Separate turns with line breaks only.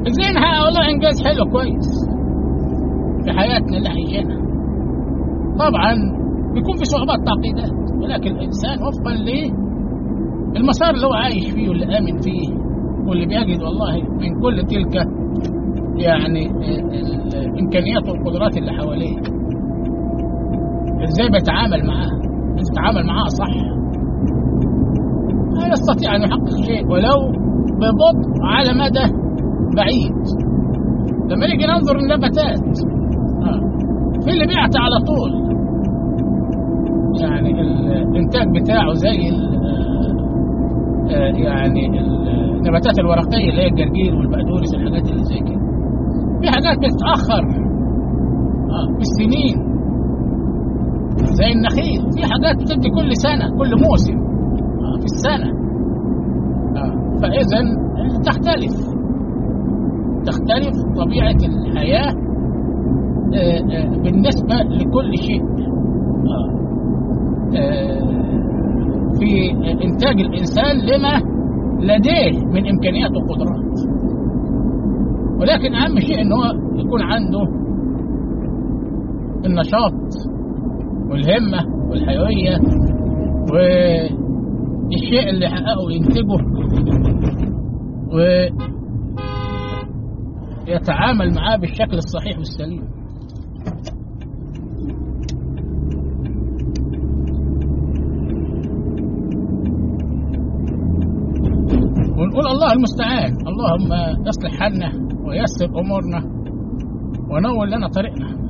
ازاي نحقق والله انجاز حلو كويس في حياتنا اللي عايشينها طبعا بيكون في صعوبات تعقيدات ولكن الانسان وفقا للمسار اللي هو عايش فيه واللي امن فيه واللي بيجد والله من كل تلك يعني الامكانيات والقدرات اللي حواليه ازاي بيتعامل معاها يتعامل معاها صح لا يستطيع ان يحقق شيء ولو ببطء على مدى بعيد لما نيجي ننظر النباتات في اللي بيعطي على طول يعني الانتاج بتاعه زي ال يعني النباتات الورقيه اللي هي الجرجير والبقدونس الحاجات اللي زي كده في حاجات بتتاخر اه بالسنين زي النخيل في حاجات بتدي كل سنه كل موسم آه في السنه آه فاذا تختلف تختلف طبيعه الحياه آه آه بالنسبه لكل شيء آه آه في انتاج الانسان لما لديه من امكانيات وقدرات ولكن اهم شيء ان هو يكون عنده النشاط والهمه والحيويه والشيء اللي حققه ينتجه ويتعامل معاه بالشكل الصحيح والسليم ونقول الله المستعان اللهم اصلح حالنا ويسر امورنا ونور لنا طريقنا